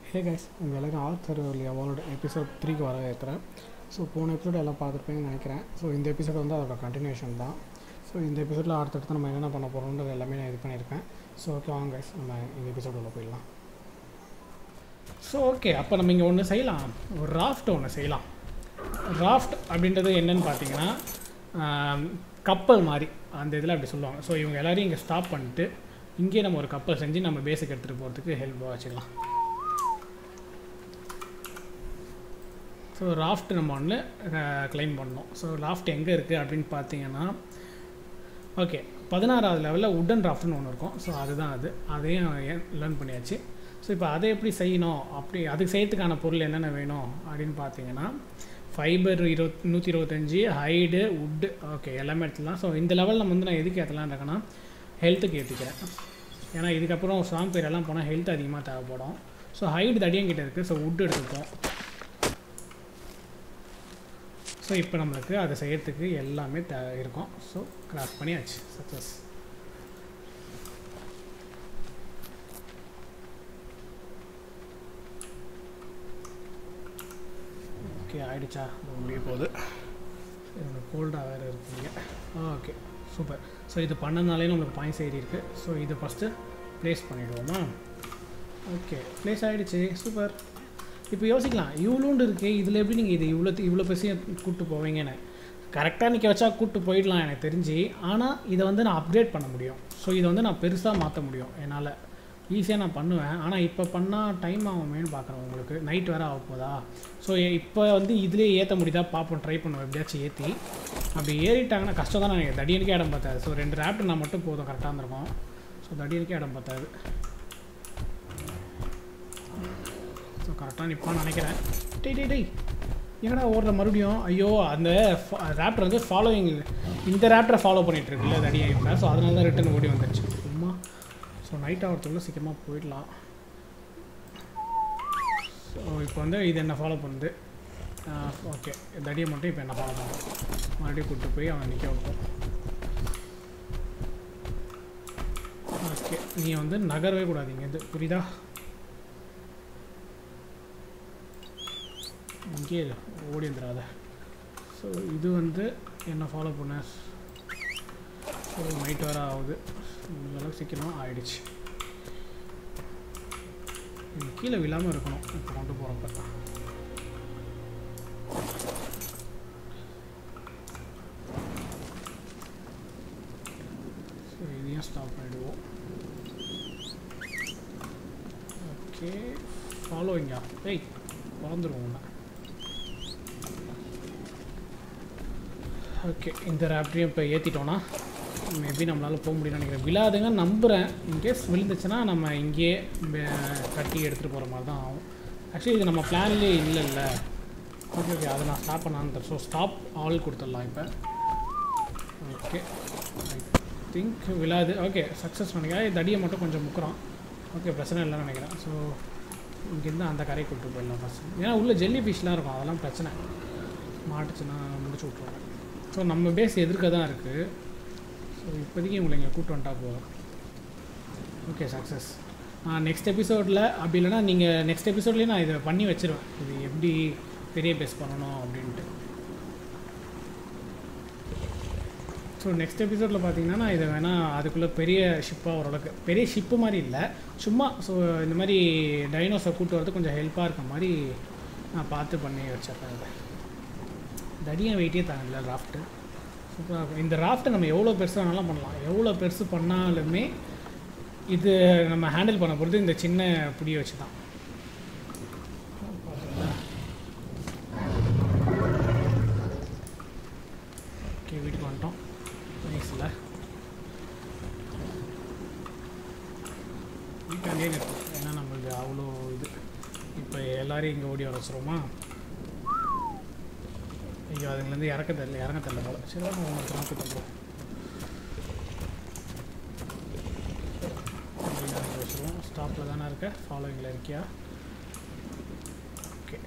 Hey guys உங்கள் எல்லாரும் author அவளோட எபிசோட் த்ரீக்கு வர இருக்கிறேன் ஸோ போன எபிசோட் எல்லாம் பார்த்துருப்பீங்கன்னு நினைக்கிறேன் ஸோ இந்த எபிசோட் வந்து அதோட கண்டினியூஷன் தான் ஸோ இந்த எபிசோடில் அடுத்தடுத்து நம்ம என்னென்ன பண்ண போகிறோன்றது எல்லாமே நான் இது பண்ணியிருக்கேன் ஸோ ஓகே வாங்க கைஸ் நம்ம இந்த எபிசோட் உள்ள போயிடலாம் ஸோ ஓகே அப்போ நம்ம இங்கே ஒன்று செய்யலாம் ஒரு ராஃப்ட் ஒன்று செய்யலாம் ராஃப்ட் அப்படின்றது என்னன்னு பார்த்தீங்கன்னா ஆம், கப்பல் மாதிரி அந்த இதில் அப்படி சொல்லுவாங்க ஸோ இவங்க எல்லாரையும் இங்கே ஸ்டாப் பண்ணிட்டு இங்கேயே நம்ம ஒரு கப்பல் செஞ்சு நம்ம பேஸுக்கு எடுத்துகிட்டு போகிறதுக்கு ஹெல்ப்பாக வச்சுக்கலாம் ஸோ ராஃப்ட் நம்ம ஒன்று கிளைம் பண்ணோம் ஸோ ராஃப்ட் எங்கே இருக்குது அப்படின்னு பார்த்தீங்கன்னா ஓகே பதினாறாவது லெவலில் உட்டன் ராஃப்ட்னு ஒன்று இருக்கும் ஸோ அதுதான் அது அதையும் லேர்ன் பண்ணியாச்சு ஸோ இப்போ அதை எப்படி செய்யணும் அப்படி அதுக்கு செய்யறதுக்கான பொருள் என்னென்ன வேணும் அப்படின்னு பார்த்தீங்கன்னா ஃபைபர் இருபத் நூற்றி இருபத்தஞ்சி ஹைடு உட்டு ஓகே எல்லாமே எடுத்துலாம் ஸோ இந்த லெவலில் நம்ம வந்து நான் எதுக்கு ஏற்றலாம் இருக்கேன்னா ஹெல்த்துக்கு ஏற்றிக்கிறேன் ஏன்னா இதுக்கப்புறம் சாங் பேர் எல்லாம் போனால் ஹெல்த் அதிகமாக தேவைப்படும் ஸோ ஹைடு தடியங்கிட்ட இருக்குது ஸோ உட்டு எடுத்துப்போம் ஸோ இப்போ நம்மளுக்கு அதை செய்யறதுக்கு எல்லாமே தே இருக்கும் ஸோ கிராஃப்ட் பண்ணியாச்சு சக்ஸஸ் ஓகே ஆயிடுச்சா முடிய போகுது எனக்கு கோல்டாக வேறு இருக்குங்க ஓகே சூப்பர் ஸோ இது பண்ணனாலே நம்மளுக்கு பாயிண்ட்ஸ் ஏறி இருக்குது ஸோ இதை ஃபஸ்ட்டு ப்ளேஸ் பண்ணிவிடுவோமா ஓகே ப்ளேஸ் ஆகிடுச்சு சூப்பர் இப்போ யோசிக்கலாம் இவ்வளோண்டு இருக்கே இதில் எப்படி நீங்கள் இது இவ்வளோ இவ்வளோ பெருசையும் கூப்பிட்டு போவீங்கன்னு கரெக்டாக நிற்க வச்சா கூப்பிட்டு போயிடலாம் எனக்கு தெரிஞ்சு ஆனால் இதை வந்து நான் அப்கிரேட் பண்ண முடியும் ஸோ இதை வந்து நான் பெருசாக மாற்ற முடியும் என்னால் ஈஸியாக நான் பண்ணுவேன் ஆனால் இப்போ பண்ணால் டைம் ஆகுமேன்னு பார்க்குறேன் உங்களுக்கு நைட் வேறு ஆக போதா ஸோ இப்போ வந்து இதுலேயே ஏற்ற முடியுதா பார்ப்போம் ட்ரை பண்ணுவோம் எப்படியாச்சும் ஏற்றி அப்படி ஏறிட்டாங்கன்னா கஷ்டம் தான் எனக்கு தடியனுக்கே இடம் பார்த்தாது ஸோ ரெண்டு ரேப்டர் நான் மட்டும் போதும் கரெக்டாக இருந்திருக்கும் ஸோ தடியனுக்கே இடம் பார்த்தாது ஸோ கரெக்டாக நிற்பான்னு நினைக்கிறேன் டேய் டேய் டேய் எங்கடா ஓடுற மறுபடியும் ஐயோ அந்த ரேப்டர் வந்து ஃபாலோவிங் இந்த ரேப்டரை ஃபாலோ பண்ணிட்டு இருக்குல்ல தடியா இப்போ ஸோ அதனால தான் ரிட்டன் ஓடி வந்துருச்சு சும்மா ஸோ நைட் ஆகிறதுக்குள்ள சீக்கிரமாக போயிடலாம் ஸோ இப்போ வந்து இது என்ன ஃபாலோ பண்ணுது ஓகே தடியை மட்டும் இப்போ என்ன ஃபாலோ பண்ணுறோம் மறுபடியும் கூப்பிட்டு போய் அவன் நிற்க வைப்போம் ஓகே நீ வந்து நகரவே கூடாதீங்க இது புரியுதா இங்கே ஓடி வந்துடாத ஸோ இது வந்து என்ன ஃபாலோ பண்ண ஸோ நைட் வேறு ஆகுது இந்த அளவுக்கு சீக்கிரமாக ஆயிடுச்சு இது கீழே விழாமல் இருக்கணும் இப்போ கொண்டு போகிறப்ப ஸோ இதையும் ஸ்டாப் பண்ணிடுவோம் ஓகே ஃபாலோவிங்கா ஏய் பிறந்துருவோம் உன்னை ஓகே இந்த ரேப்டரையும் இப்போ ஏற்றிட்டோன்னா மேபி நம்மளால் போக முடியும்னு நினைக்கிறேன் விழாதுங்க நம்புகிறேன் இன்கேஸ் விழுந்துச்சுன்னா நம்ம இங்கேயே பே- கட்டி எடுத்துகிட்டு போகிற மாதிரி தான் ஆகும் ஆக்சுவலி இது நம்ம பிளான்லேயே இல்லைல்ல ஓகே ஓகே அதை நான் ஸ்டாப் பண்ணான்னு ஸோ ஸ்டாப் ஆல் கொடுத்துடலாம் இப்போ ஓகே ஐ திங்க் விழாது ஓகே சக்ஸஸ் நினைக்கிறேன் தடியை மட்டும் கொஞ்சம் முக்குறோம் ஓகே பிரச்சனை இல்லைன்னு நினைக்கிறேன் ஸோ இங்கேருந்து அந்த கரையை கூப்பிட்டு போயிடலாம் ஃபஸ்ட் ஏன்னா உள்ள ஜெல்லி ஃபிஷ்லாம் இருக்கும் அதெல்லாம் பிரச்சனை மாட்டுச்சுன்னா முடிச்சு விட்ருவாங்க ஸோ நம்ம பேஸ் எதிர்க்க தான் இருக்குது ஸோ இப்போதைக்கு உங்களை இங்கே கூப்பிட்டு வந்துட்டா போதும் ஓகே சக்ஸஸ் நான் நெக்ஸ்ட் எபிசோடில் அப்படி இல்லைன்னா நீங்கள் நெக்ஸ்ட் எபிசோட்லேயே நான் இதை பண்ணி வச்சிருவேன் இது எப்படி பெரிய பேஸ் பண்ணணும் அப்படின்ட்டு ஸோ நெக்ஸ்ட் எபிசோடில் பார்த்தீங்கன்னா நான் இதை வேணால் அதுக்குள்ளே பெரிய ஷிப்பாக ஓரளவுக்கு பெரிய ஷிப்பு மாதிரி இல்லை சும்மா ஸோ இந்த மாதிரி டைனோஸை கூட்டு வரது கொஞ்சம் ஹெல்ப்பாக இருக்க மாதிரி நான் பார்த்து பண்ணி வச்சிருக்கேன் இதை தடியாக வெயிட்டே தாங்கல ராஃப்ட்டு சூப்பராக இருக்கும் இந்த ராஃப்ட்டை நம்ம எவ்வளோ பெருசு வேணாலும் பண்ணலாம் எவ்வளோ பெருசு பண்ணாலுமே இது நம்ம ஹேண்டில் பண்ண பொறுத்து இந்த சின்ன புடியை வச்சு தான் ஓகே வீட்டுக்கு வந்துட்டோம் நைஸில் வீட்டாண்டே நிற்போம் ஏன்னா நம்மளுக்கு அவ்வளோ இது இப்போ எல்லாரையும் இங்கே ஓடி வர வச்சுருவோமா ஐயோ அதுலேருந்து இறக்க தெரியல இறங்க தெரியல போல சரி வாங்க உங்களுக்கு நோக்கி பண்ணுறோம் வச்சுருவோம் ஸ்டாப்பில் தானே இருக்க ஃபாலோவிங்கில் இருக்கியா ஓகே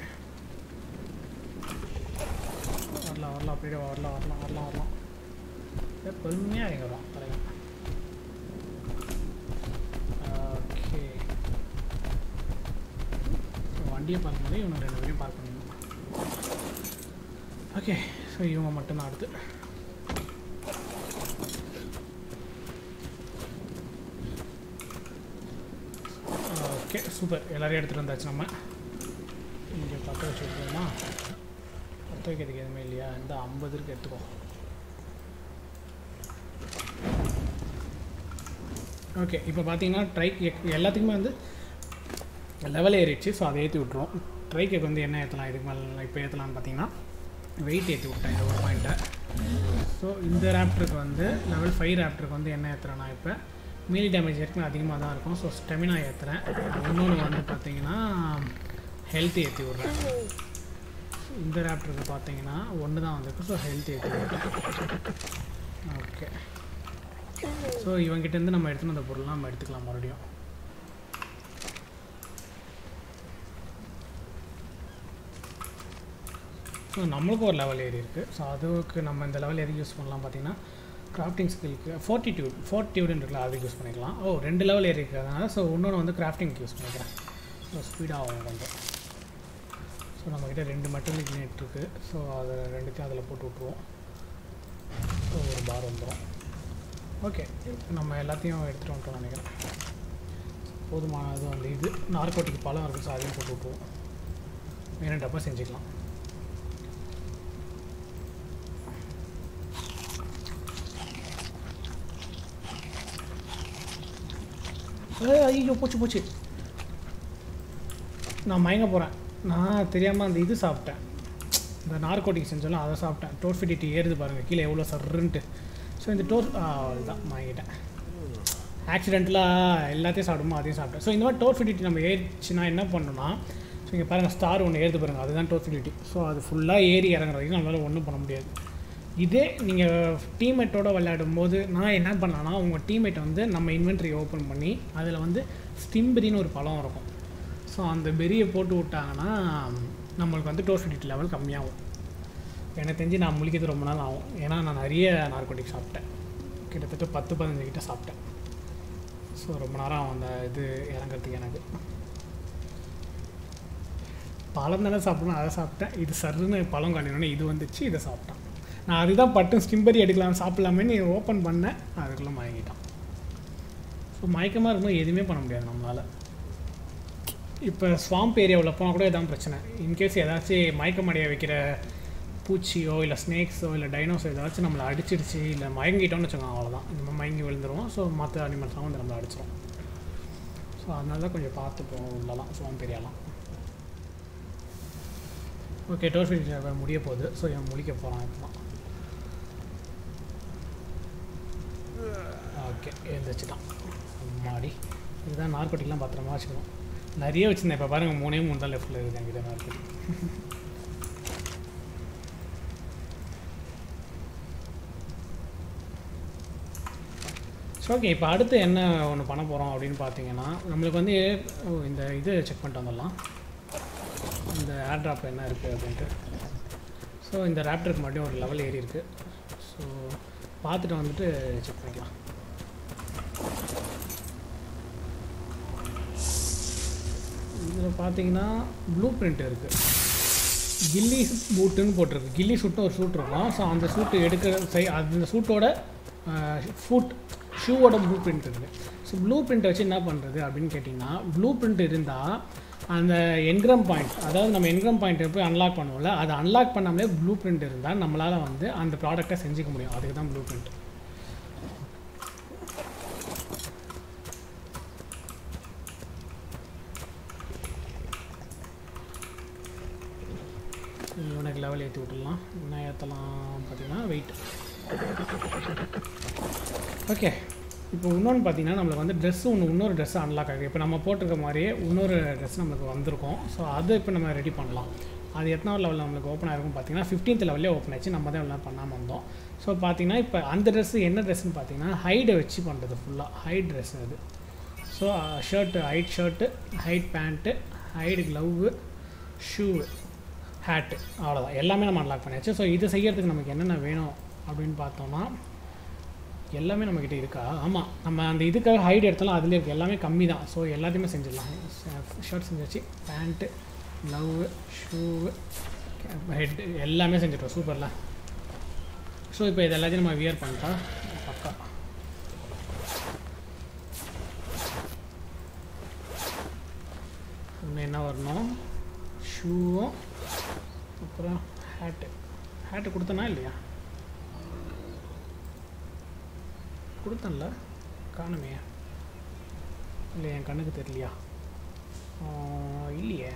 வரலாம் வரலாம் அப்படியே வரலாம் வரலாம் வரலாம் வரலாம் அப்படியே பொறுமையாக இறங்கி வரும் தலைவன் ஓகே வண்டியை பார்க்கும் போதே இவங்க ரெண்டு பேரையும் பார்க் பண்ணிடணும் ஓகே ஸோ இவங்க மட்டும்தான் அடுத்து ஓகே சூப்பர் எல்லாரையும் எடுத்துகிட்டு வந்தாச்சு நம்ம இங்கே பற்ற வச்சு விட்டுருவோமா பற்ற வைக்கிறதுக்கு எதுவுமே இல்லையா இந்த ஐம்பது இருக்கு எடுத்துக்கோ ஓகே இப்போ பார்த்தீங்கன்னா ட்ரைக் எல்லாத்துக்குமே வந்து லெவல் ஏறிடுச்சு ஸோ அதை ஏற்றி விட்ருவோம் ட்ரைக்கு வந்து என்ன ஏற்றலாம் இதுக்கு மேலே இப்போ ஏற்றலாம்னு பார்த்தீங்கன்னா வெயிட் ஏற்றி விட்டேன் இந்த ஒரு பாயிண்ட்டை ஸோ இந்த ரேப்டருக்கு வந்து லெவல் ஃபைவ் ரேப்டருக்கு வந்து என்ன ஏற்றுறேன்னா இப்போ மீலி டேமேஜ் ஏற்கனவே அதிகமாக தான் இருக்கும் ஸோ ஸ்டெமினா ஏற்றுறேன் இன்னொன்று வந்து பார்த்தீங்கன்னா ஹெல்த் ஏற்றி விட்றேன் இந்த ரேப்டருக்கு பார்த்தீங்கன்னா ஒன்று தான் வந்திருக்கு ஸோ ஹெல்த் ஏற்றி விட்றேன் ஓகே ஸோ இவங்கிட்டேருந்து நம்ம எடுத்துன்னு அந்த பொருள்லாம் நம்ம எடுத்துக்கலாம் மறுபடியும் ஸோ நம்மளுக்கும் ஒரு லெவல் ஏறி இருக்குது ஸோ அதுக்கு நம்ம இந்த லெவல் எதுக்கு யூஸ் பண்ணலாம் பார்த்தீங்கன்னா கிராஃப்டிங் ஸ்கில்க்கு ஃபோர்ட்டிடியூட் ஃபோர்ட்டிடியூட்னு இருக்குல்ல அதுக்கு யூஸ் பண்ணிக்கலாம் ஓ ரெண்டு லெவல் ஏறி இருக்குது அதனால் ஸோ இன்னொன்று வந்து கிராஃப்டிங்க்கு யூஸ் பண்ணிக்கிறேன் ஸோ ஸ்பீடாக ஆகும் கொஞ்சம் ஸோ நம்மக்கிட்ட ரெண்டு மெட்டலிக் நெட் இருக்குது ஸோ அதை ரெண்டுத்தையும் அதில் போட்டு விட்ருவோம் ஸோ ஒரு பார் வந்துடும் ஓகே நம்ம எல்லாத்தையும் எடுத்துகிட்டு வந்துட்டோம் நினைக்கிறேன் போதுமானது வந்து இது நார்கோட்டிக் பழம் இருக்குது ஸோ அதையும் போட்டு விட்ருவோம் வேணும் டப்பா செஞ்சுக்கலாம் ஏய், ஐயோ போச்சு போச்சு நான் மயங்க போகிறேன் நான் தெரியாமல் அந்த இது சாப்பிட்டேன் இந்த நார்கோட்டிக் செஞ்சோம்ல அதை சாப்பிட்டேன் டோர்ஃபிடிட்டி ஏறுது பாருங்கள் கீழே எவ்வளோ சர்ருன்ட்டு ஸோ இந்த டோர் இதுதான் மயங்கிட்டேன் ஆக்சிடென்டலாக எல்லாத்தையும் சாப்பிடுமோ அதையும் சாப்பிட்டேன் ஸோ இந்த மாதிரி டோர்ஃபிடிட்டி நம்ம ஏறிச்சுன்னா என்ன பண்ணணும்னா ஸோ இங்கே பாருங்கள் ஸ்டார் ஒன்று ஏறுது பாருங்கள் அதுதான் டோர்ஃபிடிட்டி ஸோ அது ஃபுல்லாக ஏறி இறங்குற வரைக்கும் நம்மளால் ஒன்றும் பண்ண முடியாது இதே நீங்கள் டீம்மேட்டோட விளையாடும் போது நான் என்ன பண்ணேன்னா உங்கள் டீம்மேட்டை வந்து நம்ம இன்வென்ட்ரி ஓப்பன் பண்ணி அதில் வந்து ஸ்டிம்பெரின்னு ஒரு பழம் இருக்கும் ஸோ அந்த பெரியை போட்டு விட்டாங்கன்னா நம்மளுக்கு வந்து டோர்ஃபிடிட்டி லெவல் கம்மியாகும் எனக்கு தெரிஞ்சு நான் முழிக்கிறது ரொம்ப நாள் ஆகும் ஏன்னா நான் நிறைய நார்கோட்டிக் சாப்பிட்டேன் கிட்டத்தட்ட பத்து பதினஞ்சு கிட்ட சாப்பிட்டேன் ஸோ ரொம்ப நேரம் ஆகும் அந்த இது இறங்குறதுக்கு எனக்கு பழம் தானே சாப்பிடணும் அதை சாப்பிட்டேன் இது சருன்னு பழம் காணினோடனே இது வந்துச்சு இதை சாப்பிட்டேன் நான் அதுதான் பட்டும் ஸ்டிம்பரி எடுக்கலாம் சாப்பிட்லாமேன்னு ஓப்பன் பண்ணேன் அதுக்குள்ளே மயங்கிட்டான் ஸோ மயக்கமாக இருக்கும்போது எதுவுமே பண்ண முடியாது நம்மளால் இப்போ ஸ்வாம்ப் ஏரியாவில் போனால் கூட இதான் பிரச்சனை இன்கேஸ் ஏதாச்சும் மயக்கம் அடைய வைக்கிற பூச்சியோ இல்லை ஸ்னேக்ஸோ இல்லை டைனோஸோ ஏதாச்சும் நம்மளை அடிச்சிடுச்சு இல்லை மயங்கிட்டோம்னு வச்சுக்கோங்க அவ்வளோதான் நம்ம மயங்கி விழுந்துருவோம் ஸோ மற்ற அனிமல்ஸ்லாம் வந்து நம்மளை அடிச்சிடும் ஸோ அதனால தான் கொஞ்சம் பார்த்து போகும் உள்ளலாம் ஸ்வாம்ப் ஏரியாலாம் ஓகே டோர்ஃபின் முடிய போகுது ஸோ என் முடிக்க போகிறான் இப்போ ஓகே எழுந்திரிச்சிட்டான் மாடி இதுதான் நார்கோட்டிக்லாம் பத்திரமா வச்சுக்கணும் நிறைய வச்சுருந்தேன் இப்போ பாருங்கள் மூணே மூணு தான் லெஃப்ட்டில் இருக்குது என்கிட்ட நார்கோட்டிக் ஸோ ஓகே இப்போ அடுத்து என்ன ஒன்று பண்ண போகிறோம் அப்படின்னு பார்த்தீங்கன்னா நம்மளுக்கு வந்து ஓ, இந்த இது செக் பண்ணிட்டு வந்துடலாம் இந்த ஏர் ட்ராப் என்ன இருக்குது அப்படின்ட்டு ஸோ இந்த ரேப்டருக்கு மட்டும் ஒரு லெவல் ஏறி இருக்குது ஸோ பார்த்துட்டு வந்துட்டு செக் பண்ணிக்கலாம் இதில் பார்த்தீங்கன்னா ப்ளூ பிரிண்ட் இருக்குது கில்லி பூட்டுன்னு போட்டிருக்கு கில்லி சூட்னு ஒரு சூட் இருக்கும் ஸோ அந்த சூட்டு எடுக்கிற சை அந்த சூட்டோட ஃபுட் ஷூவோட ப்ளூ பிரிண்ட் இருக்குது ஸோ ப்ளூ பிரிண்ட் வச்சு என்ன பண்ணுறது அப்படின்னு கேட்டிங்கன்னா ப்ளூ பிரிண்ட் இருந்தால் அந்த என்கிரம் பாயிண்ட் அதாவது நம்ம என்கிரம் பாயிண்ட் போய் அன்லாக் பண்ணுவோம்ல அதை அன்லாக் பண்ணாமலே ப்ளூ பிரிண்ட் இருந்தால் நம்மளால் வந்து அந்த ப்ராடக்டை செஞ்சுக்க முடியும் அதுக்கு தான் ப்ளூ பிரிண்ட் இவனுக்கு லெவல் ஏற்றி விட்டுடலாம் என்ன ஏற்றலாம் பார்த்தீங்கன்னா வெயிட் ஓகே இப்போ இன்னொன்று பார்த்தீங்கன்னா நம்மளுக்கு வந்து ட்ரெஸ்ஸு ஒன்று இன்னொரு ட்ரெஸ் அன்லாக் ஆகுது இப்போ நம்ம போட்டிருக்க மாதிரியே இன்னொரு ட்ரெஸ் நம்மளுக்கு வந்திருக்கும் ஸோ அதை இப்போ நம்ம ரெடி பண்ணலாம் அது எத்தனாவது லெவலில் நம்மளுக்கு ஓப்பன் ஆகிருக்கும் பார்த்தீங்கன்னா ஃபிஃப்டீன்த் லெவல்லே ஓப்பன் ஆச்சு நம்ம தான் எல்லாம் பண்ணாமல் வந்தோம் ஸோ பார்த்தீங்கன்னா இப்போ அந்த ட்ரெஸ்ஸு என்ன ட்ரெஸ்ஸுன்னு பார்த்தீங்கன்னா ஹைடை வச்சு பண்ணுறது ஃபுல்லாக ஹைட் ட்ரெஸ் அது so shirt hide shirt hide pant hide glove shoe hat அவ்வளோதான் எல்லாமே நம்ம அன்லாக் பண்ணியாச்சு ஸோ இது செய்யறதுக்கு நமக்கு என்னென்ன வேணும் அப்படின்னு பார்த்தோம்னா எல்லாமே நம்மக்கிட்ட இருக்கா ஆமாம் நம்ம அந்த இதுக்காக ஹைட் எடுத்தாலும் அதில் இருக்குது எல்லாமே கம்மி தான் ஸோ எல்லாத்தையுமே செஞ்சிடலாம் ஷர்ட் செஞ்சாச்சு பேண்ட்டு க்ளவ் ஷூ ஹெட் எல்லாமே செஞ்சுட்டோம் சூப்பர்ல ஸோ இப்போ இது எல்லாத்தையும் நம்ம வியர் பண்ணிட்டா பக்கா இன்னும் என்ன வரணும் ஷூவும் அப்புறம் ஹேட்டு ஹேட்டு கொடுத்தனா இல்லையா கொடுத்தேன்ல காணுமே இல்லை என் கண்ணுக்கு தெரியலையா ஆ, இல்லையே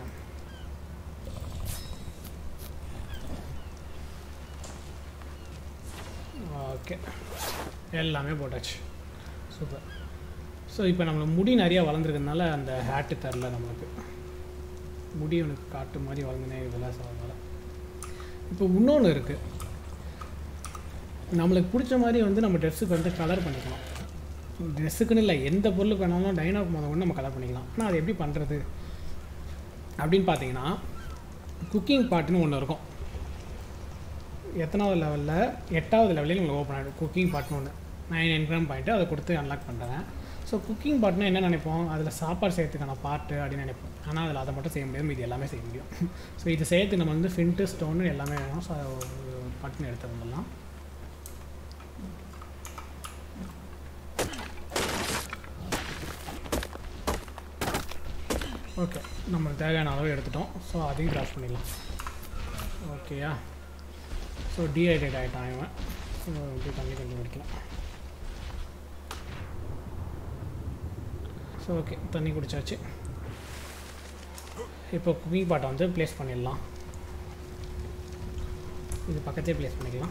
ஓகே எல்லாமே போட்டாச்சு சூப்பர் ஸோ இப்போ நம்மளுக்கு முடி நிறையா வளர்ந்துருக்கறதுனால அந்த ஹேட்டு தரல நம்மளுக்கு முடி உனக்கு காட்டு மாதிரி வளர்ந்துனே இதெல்லாம் சாதனால இப்போ இன்னொன்று இருக்குது நம்மளுக்கு பிடிச்ச மாதிரி வந்து நம்ம ட்ரெஸ்ஸுக்கு வந்து கலர் பண்ணிக்கலாம் ட்ரெஸ்ஸுக்குன்னு இல்லை எந்த பொருளுக்கு வேணாலும் டைனாக் முத கொண்டு நம்ம கலர் பண்ணிக்கலாம் ஆனால் அது எப்படி பண்ணுறது அப்படின்னு பார்த்தீங்கன்னா குக்கிங் பாட்டுன்னு ஒன்று இருக்கும் எத்தனாவது லெவலில் எட்டாவது லெவலில் உங்களுக்கு ஓப்பன் ஆகிடும் குக்கிங் பாட்னு ஒன்று நைன் நைன் கிராம் பாயிண்ட்டு அதை கொடுத்து அன்லாக் பண்ணுறேன் ஸோ குக்கிங் பாட்னா என்ன நினைப்போம் அதில் சாப்பாடு செய்யறதுக்கான பாட்டு அப்படின்னு நினைப்போம் ஆனால் அதில் அதை மட்டும் செய்ய முடியாது இது எல்லாமே செய்ய முடியும் ஸோ இது செய்யறதுக்கு நம்ம வந்து ஃபின்ட்டு ஸ்டோனு எல்லாமே வேணும் ஸோ அதை ஒரு பட்டன் எடுத்து வந்துடலாம் ஓகே நம்மளுக்கு தேவையான அளவு எடுத்துட்டோம் ஸோ அதையும் கிராஸ் பண்ணிடலாம் ஓகேயா ஸோ டீஹைட்ரேட் ஆகிட்டான் இவன் ஸோ இப்படி தண்ணி கொஞ்சம் குடிக்கலாம் ஸோ ஓகே தண்ணி குடிச்சாச்சு இப்போ குக்கிங் பாட்டை வந்து ப்ளேஸ் பண்ணிடலாம் இது பக்கத்தே ப்ளேஸ் பண்ணிக்கலாம்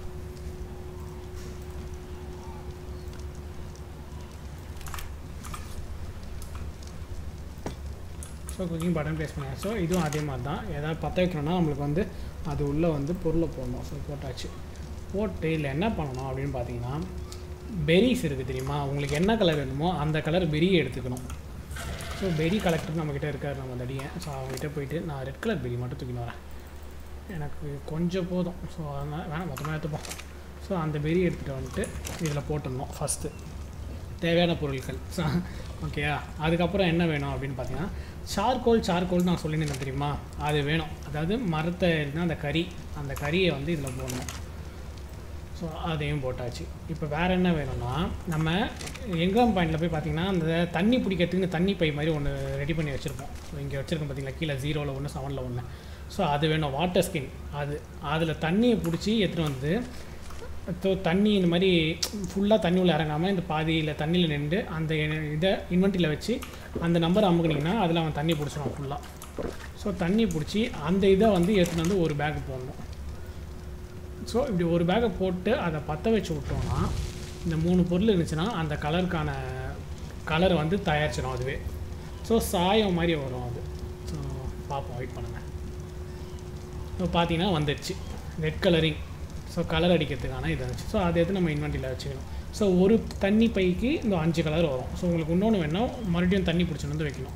ஸோ குக்கிங் பட்டன் ப்ளேஸ் பண்ணியாச்சு ஸோ இதுவும் அதே மாதிரி தான் ஏதாவது பற்ற வைக்கணும்னா நம்மளுக்கு வந்து அது உள்ளே வந்து பொருளை போடணும் ஸோ போட்டாச்சு போட்டு இதில் என்ன பண்ணணும் அப்படின்னு பார்த்தீங்கன்னா பெரிஸ் இருக்குது தெரியுமா உங்களுக்கு என்ன கலர் வேணுமோ அந்த கலர் பெரியை எடுத்துக்கணும் ஸோ பெரி கலெக்டர் நம்மக்கிட்ட இருக்கார் நம்ம தடியன் ஸோ அவங்ககிட்ட போயிட்டு நான் ரெட் கலர் பெரி மட்டும் தூக்கின்னு வரேன் எனக்கு கொஞ்சம் போதும் ஸோ அதனால் வேணாம் மொத்தமாக எடுத்துப்போம் ஸோ அந்த பெரி எடுத்துகிட்டு வந்துட்டு இதில் போட்டுடணும் ஃபஸ்ட்டு தேவையான பொருட்கள் ஓகேயா அதுக்கப்புறம் என்ன வேணும் அப்படின்னு பார்த்தீங்கன்னா சார்கோல் சார்கோல் நான் சொல்லியிருந்தேன் தெரியுமா அது வேணும் அதாவது மரத்தை இருந்தால் அந்த கறி அந்த கறியை வந்து இதில் போடணும் ஸோ அதையும் போட்டாச்சு இப்போ வேறு என்ன வேணும்னா நம்ம எங்காம் பாயிண்டில் போய் பார்த்தீங்கன்னா அந்த தண்ணி பிடிக்கிறதுக்கு தண்ணி பை மாதிரி ஒன்று ரெடி பண்ணி வச்சுருப்போம் ஸோ இங்கே வச்சுருக்கோம் பார்த்தீங்களா கீழே ஜீரோவில் ஒன்று செவனில் ஒன்று ஸோ அது வேணும் வாட்டர் ஸ்கின் அது அதில் தண்ணியை பிடிச்சி எடுத்துகிட்டு வந்து ஸோ தண்ணி இந்த மாதிரி ஃபுல்லாக தண்ணி உள்ள இறங்காமல் இந்த பாதியில் தண்ணியில் நின்று அந்த எ- இதை இன்வென்ட்ரியில் வச்சு அந்த நம்பர் அமுக்குனீங்கன்னா அதில் அவன் தண்ணி பிடிச்சிருவான் ஃபுல்லாக ஸோ தண்ணி பிடிச்சி அந்த இதை வந்து எடுத்துகிட்டு வந்து ஒரு பேக் போடணும் ஸோ இப்படி ஒரு பேக்கை போட்டு அதை பற்ற வச்சு விட்டோம்னா இந்த மூணு பொருள் இருந்துச்சுன்னா அந்த கலருக்கான கலர் வந்து தயாரிச்சிடும் அதுவே ஸோ சாயம் மாதிரி வரும் அது ஸோ பார்ப்போம் வெயிட் பண்ணுங்கள் இப்போ பார்த்தீங்கன்னா வந்துடுச்சு ரெட் கலரிங் ஸோ கலர் அடிக்கிறதுக்கான இது இருந்துச்சு ஸோ அதை எடுத்து நம்ம இன்வென்ட்ரியில் வச்சுக்கணும் ஸோ ஒரு தண்ணி பைக்கு இந்த அஞ்சு கலர் வரும் ஸோ உங்களுக்கு இன்னொன்று வேணும் மறுபடியும் தண்ணி பிடிச்சிட்டு வந்து வைக்கணும்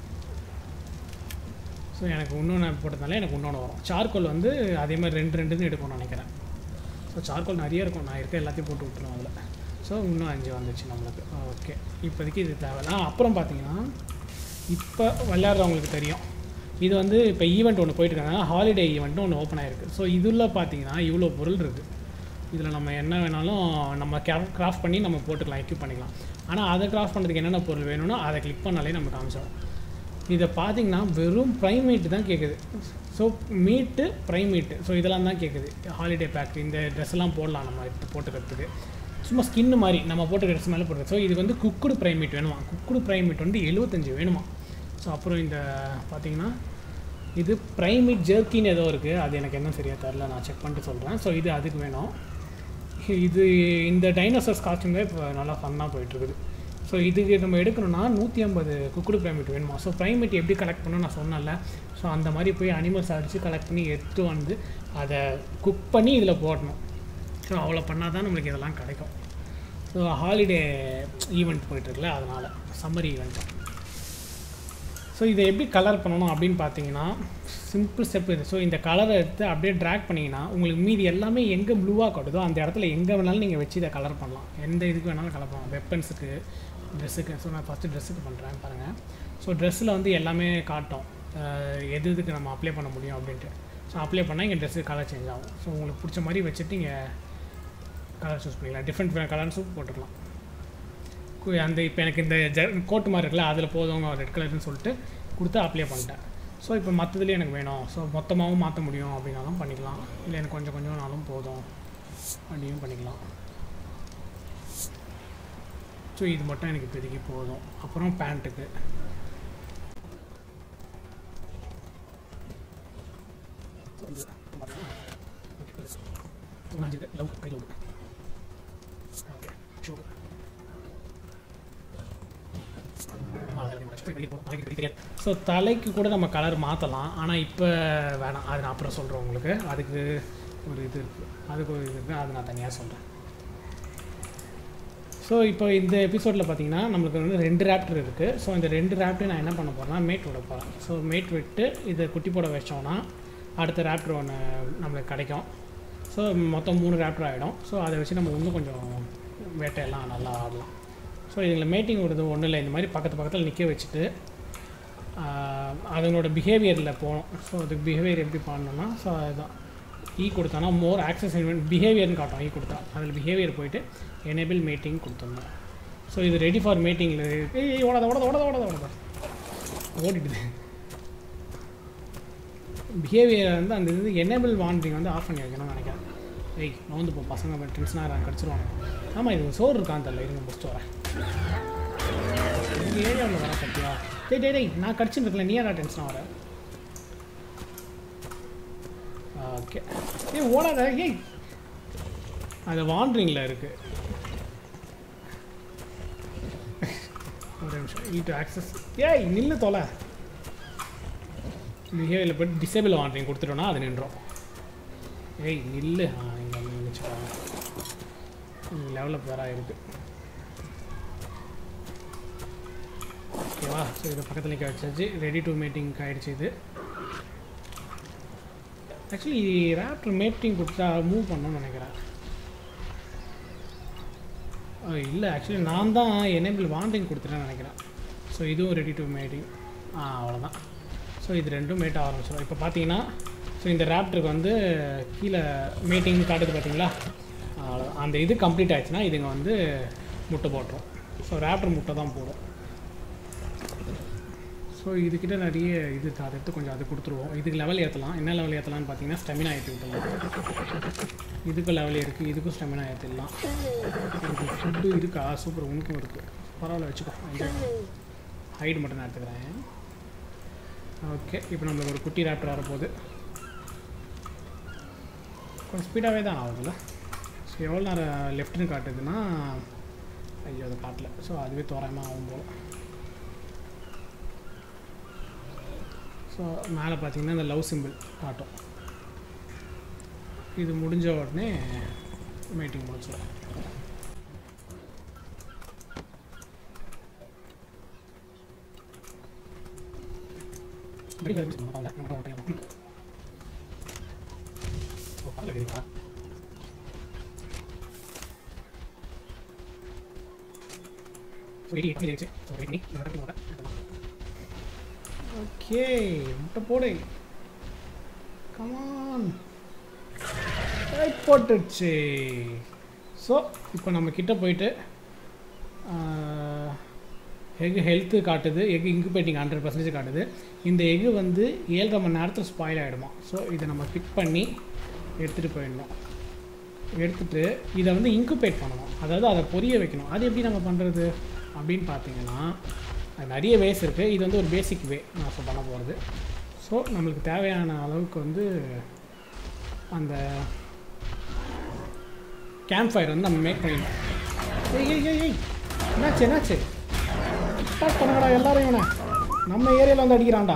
ஸோ எனக்கு இன்னொன்று போட்டதுனால எனக்கு இன்னொன்று வரும் சார்கோல் வந்து அதே மாதிரி ரெண்டு ரெண்டுன்னு எடுக்கணும்னு நினைக்கிறேன் ஸோ சார்கோல் நிறைய இருக்கும் நான் இருக்க எல்லாத்தையும் போட்டு விட்டுருவேன் அதில் ஸோ இன்னும் அஞ்சு வந்துச்சு நம்மளுக்கு ஓகே இப்போதைக்கு இது தேவையில்ல அப்புறம் பார்த்தீங்கன்னா இப்போ விளையாடுறவங்களுக்கு தெரியும் இது வந்து இப்போ ஈவெண்ட் ஒன்று போயிட்டு இருக்காங்க ஹாலிடே ஈவெண்ட்னு ஒன்று ஓப்பன் ஆயிருக்கு ஸோ இதில் பார்த்தீங்கன்னா இவ்வளோ பொருள் இருக்குது இதில் நம்ம என்ன வேணாலும் நம்ம கிராஃப்ட் பண்ணி நம்ம போட்டுக்கலாம் எக்யூப் பண்ணிக்கலாம் ஆனால் அதை கிராஃப்ட் பண்ணுறதுக்கு என்னென்ன பொருள் வேணும்னோ அதை கிளிக் பண்ணாலே நம்ம காமிச்சிடும் இதை பார்த்தீங்கன்னா வெறும் ப்ரைமேட் தான் கேட்குது ஸோ மீட்டு ப்ரைமேட்டு ஸோ இதெல்லாம் தான் கேட்குது ஹாலிடே பேக் இந்த ட்ரெஸ் எல்லாம் போடலாம் நம்ம இப்போ போட்டுக்கிறதுக்கு சும்மா ஸ்கின்னு மாதிரி நம்ம போட்டுக்கிற ட்ரெஸ் மேலே போடுறது ஸோ இது வந்து குக்குடு ப்ரைமேட் வேணுமா குக்குடு ப்ரைமேட் வந்து எழுபத்தஞ்சு வேணுமா ஸோ அப்புறம் இந்த பார்த்தீங்கன்னா இது ப்ரைமேட் ஜெர்க்கின்னு ஏதோ இருக்குது அது எனக்கு என்ன சரியாக தெரில நான் செக் பண்ணிட்டு சொல்கிறேன் ஸோ இது அதுக்கு வேணும் இது இந்த டைனோசர்ஸ் காஸ்டியூம் தான் இப்போ நல்லா ஃபன்னாக போயிட்டுருக்குது ஸோ இதுக்கு நம்ம எடுக்கணும்னா நூற்றி ஐம்பது குக்குடு ப்ரைமேட் வேணுமா ஸோ ப்ரைமேட் எப்படி கலெக்ட் பண்ணணும் நான் சொன்னேன்ல ஸோ அந்த மாதிரி போய் அனிமல்ஸ் அடித்து கலெக்ட் பண்ணி எடுத்து வந்து அதை குக் பண்ணி இதில் போடணும் ஸோ அவ்வளோ பண்ணால் தான் நம்மளுக்கு இதெல்லாம் கிடைக்கும் ஸோ ஹாலிடே ஈவெண்ட் போயிட்டுருக்குல்ல அதனால் சம்மர் ஈவெண்ட் ஸோ இதை எப்படி கலர் பண்ணணும் அப்படின்னு பார்த்தீங்கன்னா சிம்பிள் ஸ்டெப் இது ஸோ இந்த கலரை எடுத்து அப்படியே ட்ராக் பண்ணிங்கன்னா உங்களுக்கு மீதி எல்லாமே எங்கே ப்ளூவாக காட்டுதோ அந்த இடத்துல எங்கே வேணாலும் நீங்கள் வச்சு இதை கலர் பண்ணலாம் எந்த இதுக்கு வேணாலும் கலர் பண்ணலாம் வெப்பன்ஸுக்கு ட்ரெஸ்ஸுக்கு ஸோ நான் ஃபஸ்ட்டு ட்ரெஸ்ஸுக்கு பண்ணுறேன் பாருங்கள் ஸோ ட்ரெஸ்ஸில் வந்து எல்லாமே காட்டும் அஹ், எது எதுக்கு நம்ம அப்ளை பண்ண முடியும் அப்படின்ட்டு ஸோ அப்ளை பண்ணால் இங்கே ட்ரெஸ்ஸு கலர் சேஞ்ச் ஆகும் ஸோ உங்களுக்கு பிடிச்ச மாதிரி வச்சுட்டு இங்கே கலர் சூஸ் பண்ணிக்கலாம் டிஃப்ரெண்ட் கலர்ஸும் போட்டுக்கலாம் கு- அந்த இப்போ எனக்கு இந்த ஜ கோட்டு மாதிரி இருக்குல்ல அதில் போதும் ரெட் கலர்னு சொல்லிட்டு கொடுத்து அப்ளை பண்ணிட்டேன் ஸோ இப்போ மற்றதுலேயும் எனக்கு வேணும் ஸோ மொத்தமாகவும் மாற்ற முடியும் அப்படின்னாலும் பண்ணிக்கலாம் இல்லை எனக்கு கொஞ்சம் கொஞ்சம்னாலும் போதும் அப்படியும் பண்ணிக்கலாம் ஸோ இது மட்டும் எனக்கு இப்போதைக்கு போதும் அப்புறம் பேண்ட்டுக்கு ஸோ தலைக்கு கூட நம்ம கலர் மாற்றலாம் ஆனால் இப்போ வேணாம் அது நான் அப்புறம் சொல்கிறேன் உங்களுக்கு அதுக்கு ஒரு இது இருக்குது அதுக்கு ஒரு இது இருக்குது அது நான் தனியாக சொல்கிறேன் ஸோ இப்போ இந்த எபிசோடில் பார்த்தீங்கன்னா நம்மளுக்கு வந்து ரெண்டு ரேப்டர் இருக்குது ஸோ இந்த ரெண்டு ரேப்டர் நான் என்ன பண்ண போகிறேன்னா மேட் விட போகிறேன் ஸோ மேட் விட்டு இதை குட்டி போட வச்சோன்னா அடுத்த ரேப்டர் ஒன்று நம்மளுக்கு கிடைக்கும் ஸோ மொத்தம் மூணு ரேப்டர் ஆகிடும் ஸோ அதை வச்சு நம்ம இன்னும் கொஞ்சம் வேட்டையெல்லாம் நல்லா ஆடலாம் ஸோ இதில் மேட்டிங் விடுறது ஒன்றும் இல்லை இந்த மாதிரி பக்கத்து பக்கத்தில் நிற்க வச்சுட்டு ஆஹ், அதனோட பிஹேவியரில் போகணும் ஸோ அதுக்கு பிஹேவியர் எப்படி பண்ணணும்னா ஸோ அதுதான் ஈ கொடுத்தோன்னா மோர் ஆக்சஸ் பிஹேவியர்னு காட்டும் ஈ கொடுத்தா அதில் பிஹேவியர் போயிட்டு எனேபிள் மீட்டிங் கொடுத்துடணும் ஸோ இது ரெடி ஃபார் மீட்டிங்கில் ஏய் ஓடாத ஓடாத ஓடாத ஓடாத ஓடாத ஓடிடுது பிஹேவியர் வந்து அந்த இது எனேபிள் வாண்டரிங் வந்து ஆஃப் பண்ணி வைக்கணும்னு நினைக்கிறேன் ஏய் நோந்து போ பசங்க டென்ஷனாக இருக்காங்க கடிச்சிருவாங்க ஆமாம் இது சோறு இருக்கான்னு தெரியல இருங்க முடிச்சுட்டு வரேன் உங்கள் ஏரியாவில் வர பத்தியா டேய் டேய் டேய் நான் கடிச்சுட்டு இருக்கல நீ யாரா டென்ஷனாக வர ஓகே ஏய் ஓடாத ஏய் அது வாண்டரிங்கில் இருக்குது ஒரு நிமிஷம் ஈ டு ஆக்சஸ் ஏய் நில்லு தொலை பிஹேவியரில் போய்ட்டு டிசேபிள் வாண்டரிங் கொடுத்துட்டோன்னா அது நின்றோம் ஏய் நில்லு ஆ இங்கே நினச்சிப்பாங்க லெவலப் வேற இருக்குது ஓகேவா ஸோ இதை பக்கத்தில் நிற்க வச்சாச்சு ரெடி டு மீட்டிங் ஆகிடுச்சு இது ஆக்சுவலி ரேப்டர் மேட்டிங் கொடுத்தா மூவ் பண்ணணும்னு நினைக்கிறேன் இல்லை ஆக்சுவலி நான் தான் எனேபிள் வாண்டிங் கொடுத்துட்டேன்னு நினைக்கிறேன் ஸோ இதுவும் ரெடி டு மேட்டிங் ஆ அவ்வளோதான் ஸோ இது ரெண்டும் மேட் ஆரம்பிச்சிடும் இப்போ பார்த்தீங்கன்னா ஸோ இந்த ரேப்டருக்கு வந்து கீழே மீட்டிங் காட்டுது பார்த்தீங்களா அவ்வளோதான் அந்த இது கம்ப்ளீட் ஆயிடுச்சுன்னா இதுங்க வந்து முட்டை போட்டுரும் ஸோ ரேப்டர் முட்டை தான் போடும் ஸோ இதுக்கிட்ட நிறைய இது இருக்கு. அதை எடுத்து கொஞ்சம் அது கொடுத்துருவோம் இதுக்கு லெவல் ஏற்றலாம் என்ன லெவல் ஏற்றலாம்னு பார்த்தீங்கன்னா ஸ்டெமினா ஏற்றி விட்டுலாம் இதுக்கும் லெவல் இருக்குது இதுக்கும் ஸ்டெமினா ஏற்றிடலாம் இதுக்கு ஃபுட்டு இருக்கா சூப்பர் உனக்கும் இருக்குது பரவாயில்ல வச்சுக்கோ ஹைட் மட்டும் நான் எடுத்துக்கிறேன் ஓகே இப்போ நம்மளுக்கு ஒரு குட்டி ரேப்டர் வரப்போகுது கொஞ்சம் ஸ்பீடாகவே தான் ஆகுதுல்ல ஸோ எவ்வளோ நேரம் லெஃப்ட்னு காட்டுதுன்னா ஐயோ அது காட்டல ஸோ அதுவே தோராயமாக ஆகும் போல ஸோ மேலே பார்த்தீங்கன்னா இந்த லவ் சிம்பிள் காட்டும் இது முடிஞ்ச உடனே மீட்டிங் முடிச்சிடும் ஓகே முட்டை போடு கமான் போட்டுடுச்சு ஸோ இப்போ நம்ம கிட்ட போயிட்டு எக் ஹெல்த்து காட்டுது எக் இன்குபேட்டிங் ஹண்ட்ரட் பர்சன்டேஜ் காட்டுது இந்த எக்கு வந்து ஏழரை மணி நேரத்தில் ஸ்பாயில் ஆகிடுமா ஸோ இதை நம்ம பிக் பண்ணி எடுத்துகிட்டு போயிடணும் எடுத்துகிட்டு இதை வந்து இன்குபேட் பண்ணணும் அதாவது அதை பொரிய வைக்கணும் அது எப்படி நம்ம பண்ணுறது அப்படின்னு பார்த்தீங்கன்னா அது நிறைய வேஸ் இருக்குது இது வந்து ஒரு பேசிக் வே நான் இப்போ பண்ண போகிறது ஸோ நம்மளுக்கு தேவையான அளவுக்கு வந்து அந்த கேம்ப் ஃபயர் வந்து நம்ம மேக் பண்ணிடணும் ஏய் ஏய் ஏய் ஏய் என்னாச்சு என்னாச்சு ஸ்டார்ட் பண்ணுங்கடா எல்லாரும் இவனை நம்ம ஏரியாவில் வந்து அடிக்கிறான்டா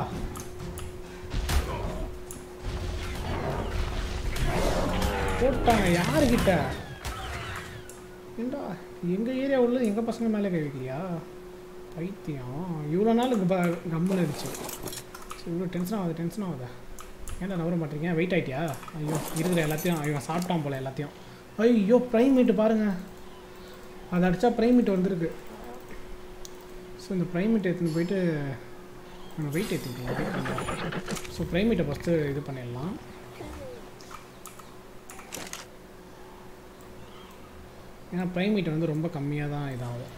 போட்டாங்க யாருக்கிட்ட ஏண்டா எங்கள் ஏரியா உள்ள எங்கள் பசங்க மேலே கை வைக்கிறியா பைத்தியம் இவ்வளோ நாள் க- கம்முன்னு இருந்துச்சு சரி இவ்வளோ டென்ஷன் ஆகுது டென்ஷன் ஆகுதா ஏன்டா நவர மாட்டீங்க வெயிட் ஆயிட்டியா ஐயோ இருக்கிற எல்லாத்தையும் இவன் சாப்பிட்டான் போல எல்லாத்தையும் ஐயோ ப்ரைம் மீட்டு பாருங்கள் அதை அடித்தா ப்ரைம் மீட் வந்திருக்கு ஸோ இந்த ப்ரைம் மீட் எடுத்துன்னு போயிட்டு நம்ம வெயிட் ஏற்றிக்கலாம் வெயிட் பண்ணலாம் ஸோ ப்ரைமேட்டை ஃபஸ்ட்டு இது பண்ணிடலாம் ஏன்னா ப்ரைமேட் வந்து ரொம்ப கம்மியாக தான் இதாகும்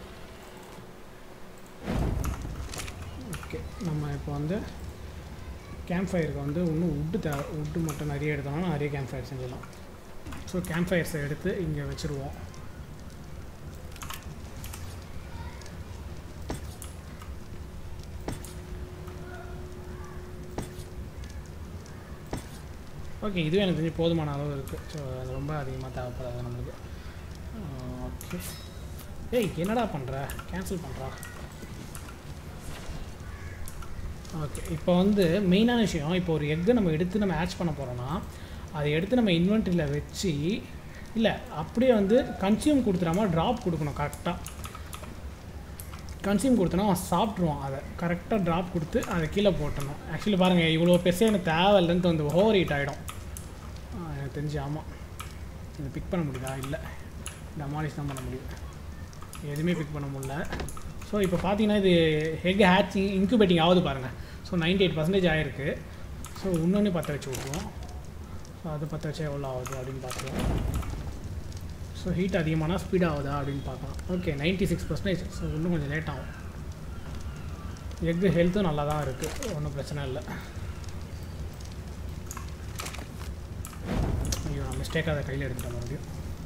ஓகே நம்ம இப்போ வந்து கேம்ப் ஃபயருக்கு வந்து இன்னும் உட்டு தேவை உட்டு மட்டும் நிறைய எடுத்தோம்னா நிறைய கேம்ப் ஃபயர் செஞ்சிடலாம் ஸோ கேம்ப் ஃபயர்ஸை எடுத்து இங்கே வச்சுருவோம் ஓகே இதுவே எனக்கு தெரிஞ்சு போதுமான அளவு இருக்குது ஸோ அது ரொம்ப அதிகமாக தேவைப்படாது நம்மளுக்கு ஓகே ஏய் என்னடா பண்ணுற கேன்சல் பண்ணுறா ஓகே இப்போ வந்து மெயினான விஷயம் இப்போ ஒரு எக்கை நம்ம எடுத்து நம்ம ஆட்ச் பண்ண போகிறோன்னா அதை எடுத்து நம்ம இன்வென்ட்ரியில் வச்சு இல்லை அப்படியே வந்து கன்சியூம் கொடுத்துடாம ட்ராப் கொடுக்கணும் கரெக்டாக கன்சியூம் கொடுத்தோன்னா அவன் சாப்பிட்ருவான் அதை கரெக்டாக ட்ராப் கொடுத்து அதை கீழே போட்டணும் ஆக்சுவலி பாருங்கள் இவ்வளோ பெருசாக எனக்கு தேவையில்லைன்ட்டு வந்து ஓவர் ஹீட் ஆகிடும் எனக்கு தெரிஞ்சு ஆமாம் இதை பிக் பண்ண முடியுதா இல்லை டமாலிஷ் தான் பண்ண முடியும் எதுவுமே பிக் பண்ண முடியல ஸோ இப்போ பார்த்தீங்கன்னா இது ஹெக் ஹேச்சிங் இன்குபேட்டிங் ஆகுது பாருங்கள் ஸோ நைன்டி எயிட் பர்சன்டேஜ் ஆகிருக்கு ஸோ இன்னொன்று பற்ற வச்சு விட்ருவோம் ஸோ அது பற்ற வச்சா எவ்வளோ ஆகுது அப்படின்னு பார்க்குறோம் ஸோ ஹீட் அதிகமான ஸ்பீட் ஆகுதா அப்படின்னு பார்க்கலாம் okay ninety six percentage so இன்னும் கொஞ்சம் லேட் ஆகும் எக்கு ஹெல்த்தும் நல்லா தான் இருக்குது ஒன்றும் பிரச்சனை இல்லை ஐயோ நான் மிஸ்டேக்காக அதை கையில் எடுத்துட்டேன் மறுபடியும்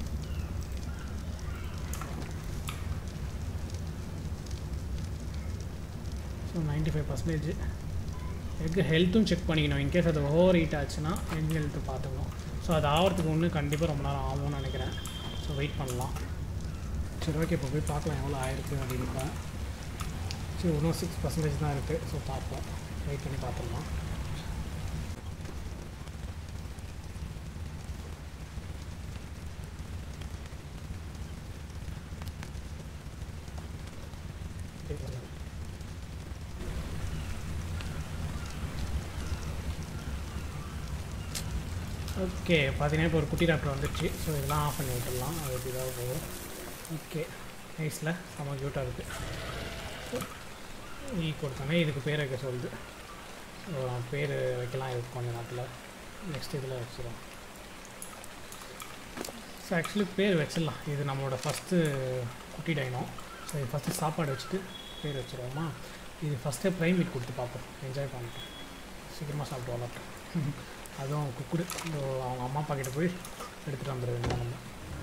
so ninety five percentage egg ஹெல்த்தும் செக் பண்ணிக்கணும் இன்கேஸ் அது ஓவர் ஹீட் ஆச்சுன்னா எக் ஹெல்த்து பார்த்துக்கணும் ஸோ அது ஆகிறதுக்கு ஒன்று கண்டிப்பாக ரொம்ப நேரம் ஆகும்னு நினைக்கிறேன் ஸோ வெயிட் பண்ணலாம் சரி ஓகே இப்போ போய் பார்க்கலாம் எவ்வளோ ஆயிருக்கு அப்படின்னு சரி இன்னும் சிக்ஸ் பர்சன்டேஜ் தான் இருக்குது ஸோ பார்ப்போம் வெயிட் பண்ணி பார்த்துடலாம் ஓகே பார்த்தீங்கன்னா இப்போ ஒரு குட்டி டாக்டர் வந்துடுச்சு ஸோ இதெல்லாம் ஆஃப் பண்ணி விட்டுடலாம் அது எப்படி தான் போகும் ஓகே நைஸில் செம்ம க்யூட்டாக இருக்குது ஈ கொடுத்தோன்னே இதுக்கு பேர் வைக்க சொல்லுது ஸோ நான் பேர் வைக்கலாம் இதுக்கு கொஞ்ச நேரத்தில் நெக்ஸ்ட் இதில் வச்சிடும் ஸோ ஆக்சுவலி பேர் வச்சிடலாம் இது நம்மளோட ஃபஸ்ட்டு குட்டி டைனோ ஸோ இது ஃபஸ்ட்டு சாப்பாடு வச்சுட்டு பேர் வச்சுருவோமா இது ஃபஸ்ட்டே ப்ரைமேட் கொடுத்து பார்ப்போம் என்ஜாய் பண்ணிட்டோம் சீக்கிரமாக சாப்பிட்டு வளர்ட்டோம் அதுவும் குக்குடு அவங்க அம்மா அப்பா கிட்ட போய் எடுத்துகிட்டு வந்துடுவேன் நம்ம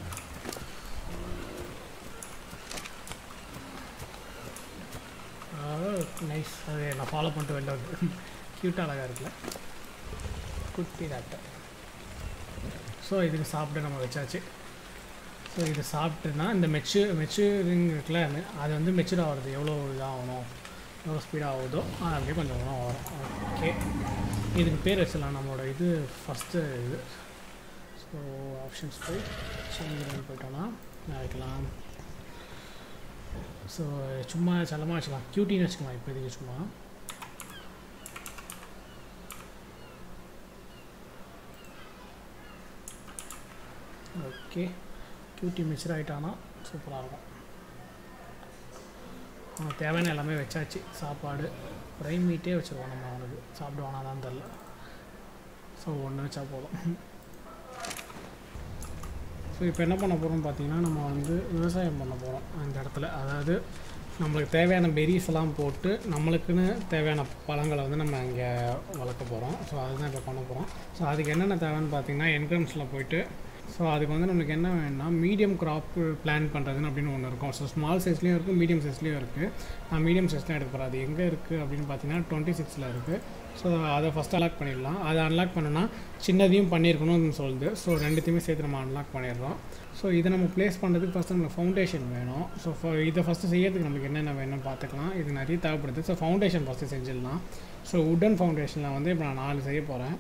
நைஸ் அது நான் ஃபாலோ பண்ணிட்டு வெளில வந்து க்யூட்டாக அழகாக இருக்குல்ல குட்டி டாக்டர் ஸோ இதுக்கு சாப்பிட்டு நம்ம வச்சாச்சு ஸோ இது சாப்பிட்டுனா இந்த மெச்சு மெச்சூரிங் இருக்குல்ல அது வந்து மெச்சூர் ஆகிறது எவ்வளோ இதாகணும் எவ்வளோ ஸ்பீடாக ஆகுதோ அது அப்படியே கொஞ்சம் கொஞ்சம் வரும் ஓகே இதுக்கு பேர் வச்சிடலாம் நம்மளோட இது ஃபஸ்ட்டு இது ஸோ ஆப்ஷன்ஸ் போய் சேஞ்ச் போயிட்டோன்னா வைக்கலாம் ஸோ சும்மா செல்லமாக வச்சுக்கலாம் க்யூட்டின்னு வச்சுக்கலாம் இப்போதைக்கு சும்மா ஓகே க்யூட்டி மெச்சூர் ஆகிட்டானா சூப்பராக இருக்கும் அவனுக்கு தேவையான எல்லாமே வச்சாச்சு சாப்பாடு ப்ரைம் மீட்டே வச்சுருவோம் நம்ம அவனுக்கு சாப்பிடுவானா தான் தெரில ஸோ ஒன்று வச்சா போதும் ஸோ இப்போ என்ன பண்ண போகிறோம்னு பார்த்தீங்கன்னா நம்ம வந்து விவசாயம் பண்ண போகிறோம் அந்த இடத்துல அதாவது நம்மளுக்கு தேவையான பெரிஸ் எல்லாம் போட்டு நம்மளுக்குன்னு தேவையான பழங்களை வந்து நம்ம இங்கே வளர்க்க போகிறோம் ஸோ அதுதான் இப்போ பண்ண போகிறோம் ஸோ அதுக்கு என்னென்ன தேவைன்னு பார்த்தீங்கன்னா என்ட்ரன்ஸில் போயிட்டு ஸோ அதுக்கு வந்து நம்மளுக்கு என்ன வேணும்னா மீடியம் கிராப் பிளான் பண்ணுறதுன்னு அப்படின்னு ஒன்று இருக்கும் ஸோ ஸ்மால் சைஸ்லேயும் இருக்குது மீடியம் சைஸ்லேயும் இருக்குது நான் மீடியம் சைஸ்லாம் எடுக்க போகிறேன் அது எங்கே இருக்குது அப்படின்னு பார்த்தீங்கன்னா டுவெண்ட்டி சிக்ஸில் இருக்குது ஸோ அதை ஃபஸ்ட் அன்லாக் பண்ணிடலாம் அதை அன்லாக் பண்ணோன்னா சின்னதையும் பண்ணியிருக்கணும்னு சொல்லுது ஸோ ரெண்டுத்தையுமே சேர்த்து நம்ம அன்லாக் பண்ணிடுறோம் ஸோ இதை நம்ம ப்ளேஸ் பண்ணுறதுக்கு ஃபஸ்ட்டு நம்மளுக்கு ஃபவுண்டேஷன் வேணும் ஸோ இதை ஃபஸ்ட்டு செய்யறதுக்கு நம்மளுக்கு என்னென்ன வேணும்னு பார்த்துக்கலாம் இது நிறைய தேவைப்படுது ஸோ ஃபவுண்டேஷன் ஃபஸ்ட்டு செஞ்சிடலாம் ஸோ உட்டன் ஃபவுண்டேஷனில் வந்து இப்போ நான் நாலு செய்ய போகிறேன்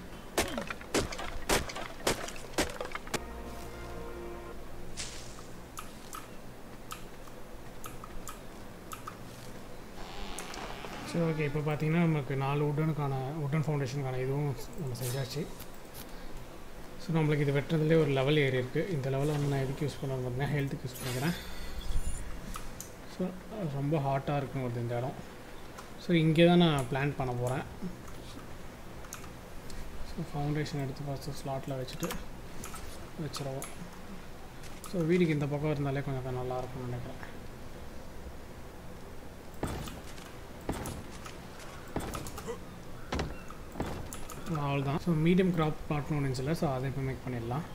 சரி ஓகே இப்போ பார்த்தீங்கன்னா நமக்கு நாலு உட்டனுக்கான உட்டன் ஃபவுண்டேஷனுக்கான இதுவும் நம்ம செஞ்சாச்சு ஸோ நம்மளுக்கு இது வெட்டுறதுலேயே ஒரு லெவல் ஏறி இருக்குது இந்த லெவலில் வந்து நான் எதுக்கு யூஸ் பண்ண பார்த்தீங்கன்னா ஹெல்த்துக்கு யூஸ் பண்ணிக்கிறேன் ஸோ ரொம்ப ஹாட்டாக இருக்கும் வருது இந்த இடம் ஸோ இங்கே தான் நான் பிளான் பண்ண போகிறேன் ஸோ ஃபவுண்டேஷன் எடுத்து ஃபஸ்ட்டு ஸ்லாட்டில் வச்சுட்டு வச்சுருவோம் ஸோ வீடுக்கு இந்த பக்கம் இருந்தாலே கொஞ்சம் நல்லா இருக்கும்னு நினைக்கிறேன் அவ்வளோதான் ஸோ மீடியம் க்ராப் பிளாட்னு ஒன்று இருந்துச்சுல ஸோ அதை இப்போ மேக் பண்ணிடலாம்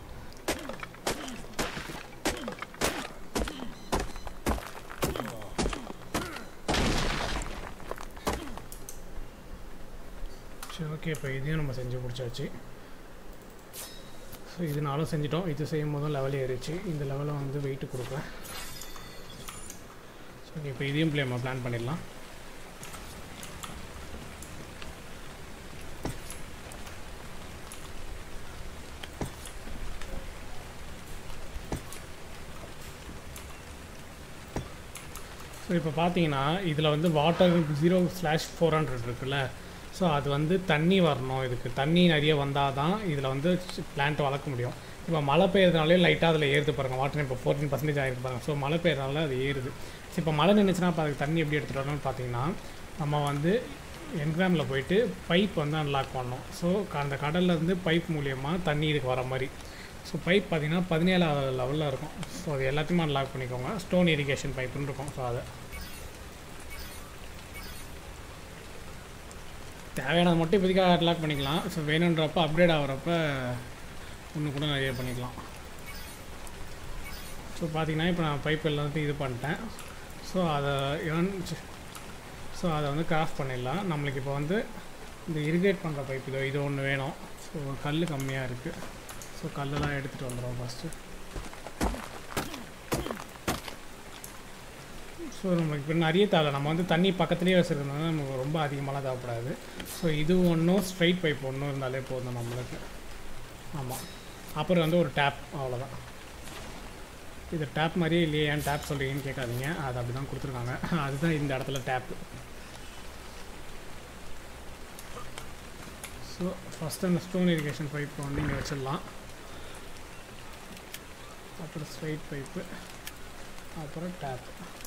சரி ஓகே இப்போ இதையும் நம்ம செஞ்சு முடிச்சாச்சு ஸோ இது நாளும் செஞ்சிட்டோம் இது செய்யும் போதும் லெவல் ஏறிச்சு இந்த லெவலில் வந்து வெயிட் கொடுப்பேன் ஸோ இப்போ இதையும் ப்ளே பிளான் பண்ணிடலாம் ஸோ இப்போ பார்த்தீங்கன்னா இதில் வந்து water zero slash four hundred இருக்குல்ல ஸோ அது வந்து தண்ணி வரணும் இதுக்கு தண்ணி நிறைய வந்தால் தான் இதில் வந்து பிளான்ட் வளர்க்க முடியும் இப்போ மழை பெய்யறதுனாலே லைட்டாக அதில் ஏறுது பாருங்கள் வாட்டர் இப்போ ஃபோர்டீன் பர்சன்டேஜ் ஆகிருக்கு பாருங்கள் ஸோ மழை பெய்யறதுனால அது ஏறுது ஸோ இப்போ மழை நின்றுச்சுன்னா அப்போ அதுக்கு தண்ணி எப்படி எடுத்துகிட்டு வரணும்னு பார்த்தீங்கன்னா நம்ம வந்து என்கிராமில் போயிட்டு பைப் வந்து அன்லாக் பண்ணோம் ஸோ அந்த கடல்லேருந்து பைப் மூலியமாக தண்ணி இதுக்கு வர மாதிரி ஸோ பைப் பார்த்தீங்கன்னா பதினேழாவது லெவலில் இருக்கும் ஸோ அது எல்லாத்தையுமே அன்லாக் பண்ணிக்கோங்க ஸ்டோன் இரிகேஷன் பைப்புன்னு இருக்கும் ஸோ அதை தேவையானது மட்டும் இப்போதைக்கு அன்லாக் பண்ணிக்கலாம் ஸோ வேணுன்றப்ப அப்டேட் ஆகிறப்ப இன்னும் கூட நிறைய பண்ணிக்கலாம் ஸோ பார்த்தீங்கன்னா இப்போ நான் பைப் எல்லாத்தையும் இது பண்ணிட்டேன் ஸோ அதை இவன் ஸோ அதை வந்து கிராஃப்ட் பண்ணிடலாம் நம்மளுக்கு இப்போ வந்து இந்த இரிகேட் பண்ணுற பைப் இதோ இது ஒன்று வேணும் ஸோ கல் கம்மியாக இருக்குது ஸோ கல்லெல்லாம் எடுத்துகிட்டு வந்துடுவோம் ஃபஸ்ட்டு ஸோ நமக்கு இப்போ நிறைய தேவை நம்ம வந்து தண்ணி பக்கத்துலேயே வச்சுருந்தோம்னா நமக்கு ரொம்ப அதிகமாகலாம் தேவைப்படாது ஸோ இது ஒன்றும் ஸ்ட்ரைட் பைப் ஒன்றும் இருந்தாலே போதும் நம்மளுக்கு ஆமாம் அப்புறம் வந்து ஒரு டேப் அவ்வளோதான் இது டேப் மாதிரியே இல்லையே ஏன் டேப் சொல்கிறீங்கன்னு கேட்காதீங்க அது அப்படி தான் கொடுத்துருக்காங்க அதுதான் இந்த இடத்துல டேப்பு ஸோ ஃபஸ்ட்டு அந்த ஸ்டோன் இரிகேஷன் பைப்பை வந்து இங்கே வச்சிடலாம் அப்புறம் ஸ்ட்ரைட் பைப்பு அப்புறம் டேப்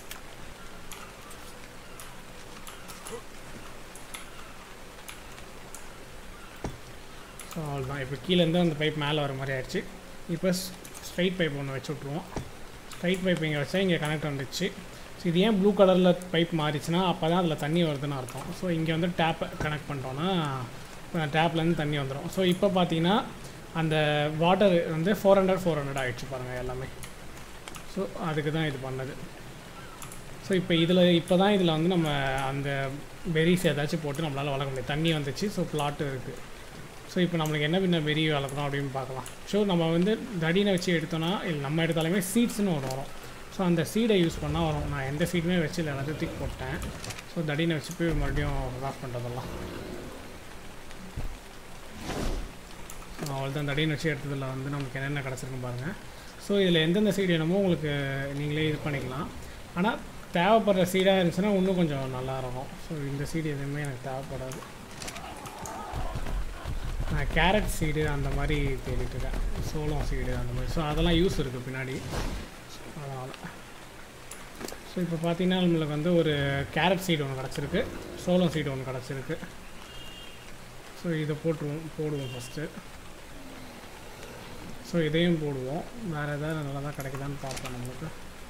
ஸோ அவ்வளோதான் இப்போ கீழேருந்து அந்த பைப் மேலே வர மாதிரி ஆயிடுச்சு இப்போ ஸ்ட்ரைட் பைப் ஒன்று வச்சு விட்ருவோம் ஸ்ட்ரைட் பைப் இங்கே வச்சா இங்கே கனெக்ட் வந்துடுச்சு ஸோ இது ஏன் ப்ளூ கலரில் பைப் மாறிச்சுன்னா அப்போ தான் அதில் தண்ணி வருதுன்னு அர்த்தம் ஸோ இங்கே வந்து டேப்பை கனெக்ட் பண்ணிட்டோன்னா டேப்லேருந்து தண்ணி வந்துடும் ஸோ இப்போ பார்த்தீங்கன்னா அந்த வாட்டர் வந்து ஃபோர் ஹண்ட்ரட் ஃபோர் ஹண்ட்ரட் ஆகிடுச்சு பாருங்கள் எல்லாமே ஸோ அதுக்கு தான் இது பண்ணது ஸோ இப்போ இதில் இப்போ தான் இதில் வந்து நம்ம அந்த பெரிஸ் ஏதாச்சும் போட்டு நம்மளால் வளர்க்க முடியும் தண்ணி வந்துச்சு ஸோ பிளாட்டு இருக்குது ஸோ இப்போ நம்மளுக்கு என்ன பின்ன பெரிய வளர்க்கணும் அப்படின்னு பார்க்கலாம் ஸோ நம்ம வந்து தடினை வச்சு எடுத்தோன்னா இல்லை நம்ம எடுத்தாலுமே சீட்ஸ்னு ஒன்று வரும் ஸோ அந்த சீடை யூஸ் பண்ணால் வரும் நான் எந்த சீடுமே வச்சு இல்லை எல்லாத்தையும் தூக்கி போட்டேன் ஸோ தடினை வச்சு போய் மறுபடியும் ஆஃப் பண்ணுறதெல்லாம் அவ்வளோதான் தடினை வச்சு எடுத்ததில் வந்து நமக்கு என்னென்ன கிடச்சிருக்குன்னு பாருங்கள் ஸோ இதில் எந்தெந்த சீடு வேணுமோ உங்களுக்கு நீங்களே இது பண்ணிக்கலாம் ஆனால் தேவைப்படுற சீடாக இருந்துச்சுன்னா இன்னும் கொஞ்சம் நல்லா இருக்கும் ஸோ இந்த சீடு எதுவுமே எனக்கு தேவைப்படாது நான் கேரட் சீடு அந்த மாதிரி தேடிட்டு இருக்கேன் சோளம் சீடு அந்த மாதிரி ஸோ அதெல்லாம் யூஸ் இருக்குது பின்னாடி அதனால் ஸோ இப்போ பார்த்தீங்கன்னா நம்மளுக்கு வந்து ஒரு கேரட் சீடு ஒன்று கிடச்சிருக்கு சோளம் சீடு ஒன்று கிடச்சிருக்கு ஸோ இதை போட்டுருவோம் போடுவோம் ஃபஸ்ட்டு ஸோ இதையும் போடுவோம் வேறு எதாவது நல்லா தான் கிடைக்குதான்னு பார்ப்போம் நம்மளுக்கு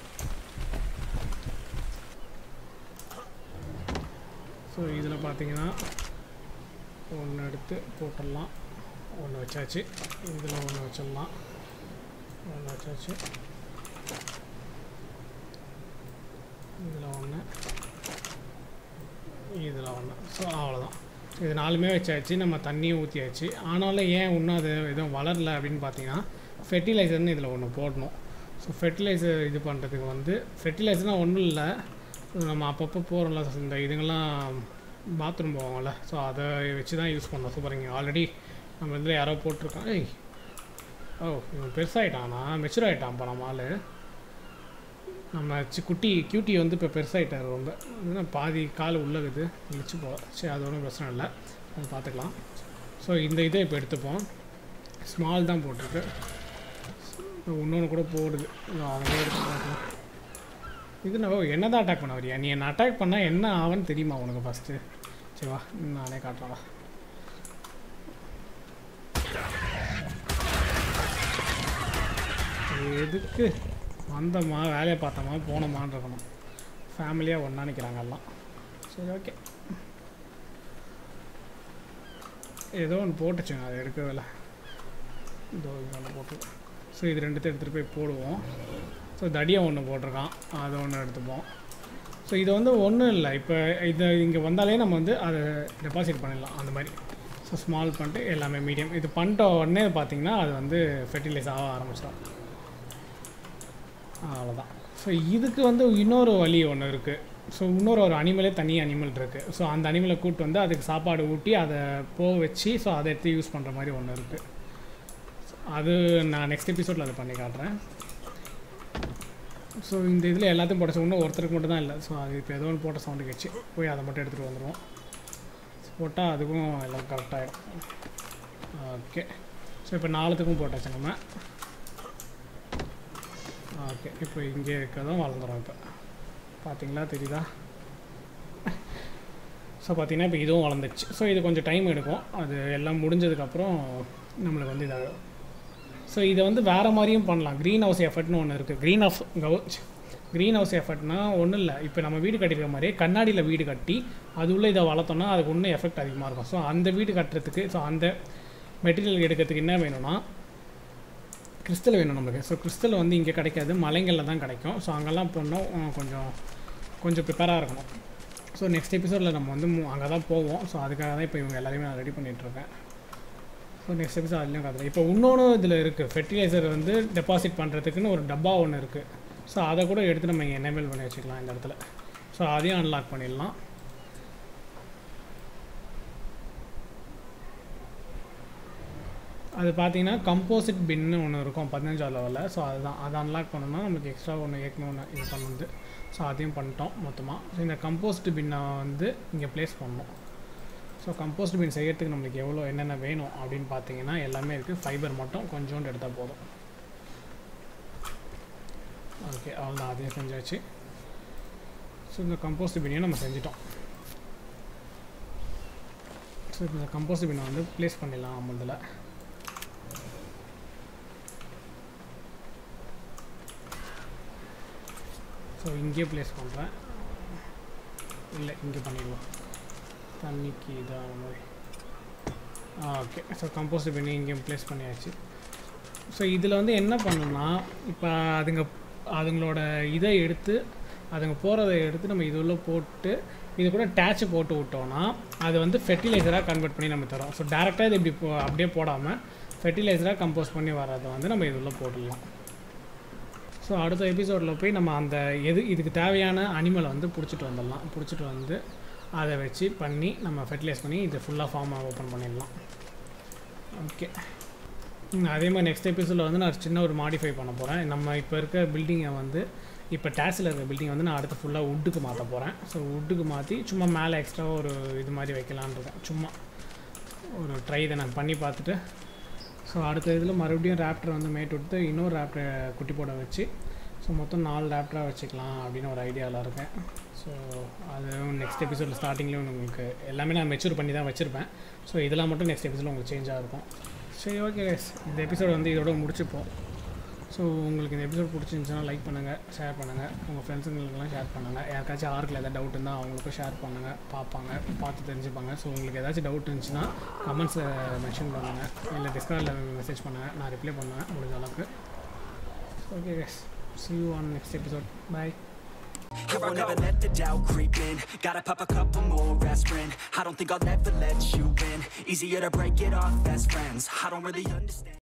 ஸோ இதில் பார்த்தீங்கன்னா ஒன்று எடுத்து போட்டுடலாம் ஒன்று வச்சாச்சு இதில் ஒன்று வச்சிடலாம் ஒன்று வச்சாச்சு இதில் ஒன்று இதில் ஒன்று ஸோ அவ்வளோதான் இது நாலுமே வச்சாச்சு நம்ம தண்ணியும் ஊற்றியாச்சு ஆனாலும் ஏன் இன்னும் அது எதுவும் வளரல அப்படின்னு பார்த்தீங்கன்னா ஃபெர்டிலைசர்னு இதில் ஒன்று போடணும் ஸோ ஃபெர்டிலைசர் இது பண்ணுறதுக்கு வந்து ஃபெர்டிலைசர்னால் ஒன்றும் இல்லை நம்ம அப்பப்போ போகிறோம்ல இந்த இதுங்கெல்லாம் பாத்ரூம் போவாங்கள்ல ஸோ அதை வச்சு தான் யூஸ் பண்ணோம் சூப்பர் இங்கே ஆல்ரெடி நம்ம இதில் யாரோ போட்டிருக்கோம் ஏய் ஓ இவன் பெருசாகிட்டானா மெச்சூர் ஆகிட்டான்ப்பா நம்ம ஆள் நம்ம சி குட்டி கியூட்டி வந்து இப்போ பெருசாகிட்டார் ரொம்ப என்ன பாதி கால் உள்ளகுது முடிச்சு போ சரி அது ஒன்றும் பிரச்சனை இல்லை அது பார்த்துக்கலாம் ஸோ இந்த இதை இப்போ எடுத்துப்போம் ஸ்மால் தான் போட்டிருக்கு இன்னொன்று கூட போடுது அவங்க எடுத்து பார்க்கலாம் இது நான் என்ன தான் அட்டாக் பண்ண வரியா நீ என்ன அட்டாக் பண்ணால் என்ன ஆகும்னு தெரியுமா உனக்கு ஃபஸ்ட்டு சரி வா நானே காட்டுறேன் வா எதுக்கு வந்தோமா வேலையை பார்த்தோமா போனோமான்னு இருக்கணும் ஃபேமிலியாக ஒன்றா நிற்கிறாங்க எல்லாம் சரி ஓகே ஏதோ ஒன்று போட்டுச்சுங்க அது எடுக்கவே இல்லை இதோ இது ஒன்று போட்டு ஸோ இது ரெண்டுத்தையும் எடுத்துகிட்டு போய் போடுவோம் ஸோ தடியை ஒன்று போட்டிருக்கான் அதை ஒன்று எடுத்துப்போம் ஸோ இது வந்து ஒன்றும் இல்லை இப்போ இது இங்கே வந்தாலே நம்ம வந்து அதை டெபாசிட் பண்ணிடலாம் அந்த மாதிரி ஸோ ஸ்மால் பண்ணிட்டு எல்லாமே மீடியம் இது பண்ணிட்ட உடனே பார்த்தீங்கன்னா அது வந்து ஃபெர்டிலைஸ் ஆக ஆரம்பிச்சிடும் அவ்வளோதான் ஸோ இதுக்கு வந்து இன்னொரு வழி ஒன்று இருக்குது ஸோ இன்னொரு ஒரு அனிமலே தனி அனிமல் இருக்குது ஸோ அந்த அனிமலை கூப்பிட்டு வந்து அதுக்கு சாப்பாடு ஊட்டி அதை போக வச்சு ஸோ அதை எடுத்து யூஸ் பண்ணுற மாதிரி ஒன்று இருக்குது அது நான் நெக்ஸ்ட் எபிசோடில் அதை பண்ணி காட்டுறேன் ஸோ இந்த இதில் எல்லாத்தையும் போட்ட இன்னும் ஒருத்தருக்கு மட்டும் தான் இல்லை ஸோ அது இப்போ ஏதோ ஒன்று போட்ட சவுண்டு கேச்சு போய் அதை மட்டும் எடுத்துகிட்டு வந்துடுவோம் போட்டால் அதுக்கும் எல்லாம் கரெக்டாகிடும் ஓகே ஸோ இப்போ நாலுத்துக்கும் போட்டாச்சு நம்ம ஓகே இப்போ இங்கே இருக்கதான் வளர்ந்துடும் இப்போ பார்த்தீங்களா தெரியுதா ஸோ பார்த்தீங்கன்னா இப்போ இதுவும் வளர்ந்துச்சு ஸோ இது கொஞ்சம் டைம் எடுக்கும் அது எல்லாம் முடிஞ்சதுக்கப்புறம் நம்மளுக்கு வந்து இதாகும் ஸோ இதை வந்து வேறு மாதிரியும் பண்ணலாம் க்ரீன் ஹவுஸ் எஃபர்ட்னு ஒன்று இருக்குது க்ரீன் ஹவுஸ் கவுச் க்ரீன் ஹவுஸ் எஃபர்ட்னா ஒன்றும் இல்லை இப்போ நம்ம வீடு கட்டிருக்க மாதிரியே கண்ணாடியில் வீடு கட்டி அது உள்ளே இதை வளர்த்தோம்னா அதுக்கு இன்னும் எஃபெக்ட் அதிகமாக இருக்கும் ஸோ அந்த வீடு கட்டுறதுக்கு ஸோ அந்த மெட்டீரியல் எடுக்கிறதுக்கு என்ன வேணும்னா கிறிஸ்டல் வேணும் நம்மளுக்கு ஸோ கிறிஸ்டல் வந்து இங்கே கிடைக்காது மலைங்களில் தான் கிடைக்கும் ஸோ அங்கெல்லாம் போனோம் அஹ், கொஞ்சம் கொஞ்சம் ப்ரிப்பேராக இருக்கணும் ஸோ நெக்ஸ்ட் எபிசோடில் நம்ம வந்து அங்கே தான் போவோம் ஸோ அதுக்காக தான் இப்போ இவங்க எல்லாரையுமே நான் ரெடி பண்ணிகிட்ருக்கேன் ஸோ நெக்ஸ்ட் எபிசோட் அதுலேயும் கற்றுறேன் இப்போ இன்னொன்று இதில் இருக்குது ஃபெர்டிலைசர் வந்து டெபாசிட் பண்ணுறதுக்குன்னு ஒரு டப்பா ஒன்று இருக்குது ஸோ அதை கூட எடுத்து நம்ம இங்கே எனேபிள் பண்ணி வச்சுக்கலாம் இந்த இடத்துல ஸோ அதையும் அன்லாக் பண்ணிடலாம் அது பார்த்தீங்கன்னா கம்போசிட் பின்னு ஒன்று இருக்கும் பதினஞ்சாவது லெவலில் ஸோ அதுதான் அதை அன்லாக் பண்ணணும்னா நமக்கு எக்ஸ்ட்ரா ஒன்று ஏற்கனவே ஒன்று இது பண்ணுது ஸோ அதையும் பண்ணிட்டோம் மொத்தமாக ஸோ இந்த கம்போஸ்ட் பின்னை வந்து இங்கே ப்ளேஸ் பண்ணணும் ஸோ கம்போஸ்ட் பின் செய்யறதுக்கு நம்மளுக்கு எவ்வளோ என்னென்ன வேணும் அப்படின்னு பார்த்தீங்கன்னா எல்லாமே இருக்குது ஃபைபர் மட்டும் கொஞ்சோண்டு எடுத்தால் போதும் ஓகே அவ்வளோதான் அதையும் செஞ்சாச்சு ஸோ இந்த கம்போஸ்ட் பின்னையும் நம்ம செஞ்சிட்டோம் ஸோ இந்த கம்போஸ்ட் பின்னை வந்து ப்ளேஸ் பண்ணிடலாம் நம்மளதில் ஸோ இங்கேயே ப்ளேஸ் பண்ணுறேன் இல்லை இங்கே பண்ணிடுவோம் தண்ணிக்கு இதான மாதிரி ஓகே ஸோ கம்போஸ்ட் பண்ணி இங்கேயும் ப்ளேஸ் பண்ணியாச்சு ஸோ இதில் வந்து என்ன பண்ணணும்னா இப்போ அதுங்க அதுங்களோட இதை எடுத்து அதுங்க போகிறத எடுத்து நம்ம இது உள்ள போட்டு இது கூட டேட்ச் போட்டு விட்டோம்னா அது வந்து ஃபெர்டிலைசராக கன்வெர்ட் பண்ணி நம்ம தரோம் ஸோ டேரெக்டாக இது இப்படி போ அப்படியே போடாமல் ஃபெர்டிலைசராக கம்போஸ் பண்ணி வர்றதை வந்து நம்ம இது உள்ள போட்டுடலாம் ஸோ அடுத்த எபிசோடில் போய் நம்ம அந்த எது இதுக்கு தேவையான அனிமலை வந்து பிடிச்சிட்டு வந்துடலாம் பிடிச்சிட்டு வந்து அதை வச்சு பண்ணி நம்ம ஃபெர்டிலைஸ் பண்ணி இது ஃபுல்லாக ஃபார்மாக ஓப்பன் பண்ணிடலாம் ஓகே அதே மாதிரி நெக்ஸ்ட் எபிசோடில் வந்து நான் சின்ன ஒரு மாடிஃபை பண்ண போகிறேன் நம்ம இப்போ இருக்க பில்டிங்கை வந்து இப்போ டேக்ஸில் இருக்க பில்டிங் வந்து நான் அடுத்து ஃபுல்லாக வுட்டுக்கு மாற்ற போகிறேன் ஸோ வுட்டுக்கு மாற்றி சும்மா மேலே எக்ஸ்ட்ரா ஒரு இது மாதிரி வைக்கலான்னு இருக்கேன் சும்மா ஒரு ட்ரை இதை நான் பண்ணி பார்த்துட்டு ஸோ அடுத்த இதில் மறுபடியும் ரேப்டர் வந்து மேட் விட்டு இன்னொரு ரேப்டரை குட்டி போட வச்சு ஸோ மொத்தம் நாலு ரேப்டராக வச்சுக்கலாம் அப்படின்னு ஒரு ஐடியாவில் இருக்கேன் ஸோ அது நெக்ஸ்ட் எபிசோடில் ஸ்டார்டிங்லேயும் உங்களுக்கு எல்லாமே நான் மெச்சூர் பண்ணி தான் வச்சுருப்பேன் ஸோ இதெல்லாம் மட்டும் நெக்ஸ்ட் எபிசோடில் உங்களுக்கு சேஞ்சாக இருக்கும் சரி ஓகே guys இந்த எபிசோட் வந்து இதோட முடிச்சுப்போம் ஸோ உங்களுக்கு இந்த எபிசோட் பிடிச்சிருந்துச்சுன்னா லைக் பண்ணுங்கள் ஷேர் பண்ணுங்கள் உங்கள் ஃப்ரெண்ட்ஸுங்களுக்கெல்லாம் ஷேர் பண்ணுங்கள் யாருக்காச்சும் ஆர்க்கில் ஏதாவது டவுட் இருந்தால் அவங்களுக்கும் ஷேர் பண்ணுங்கள் பார்ப்பாங்க பார்த்து தெரிஞ்சுப்பாங்க ஸோ உங்களுக்கு ஏதாச்சும் டவுட் இருந்துச்சுன்னா கமெண்ட்ஸில் மென்ஷன் பண்ணுங்கள் இல்லை டிஸ்கவுண்டில் மெசேஜ் பண்ணுங்கள் நான் ரிப்ளை பண்ணுவேன் முடிஞ்ச அளவுக்கு okay guys see you on next episode bye I won't ever let the doubt creep in Gotta pop a couple more aspirin I don't think I'll ever let you in Easier to break it off best friends I don't really understand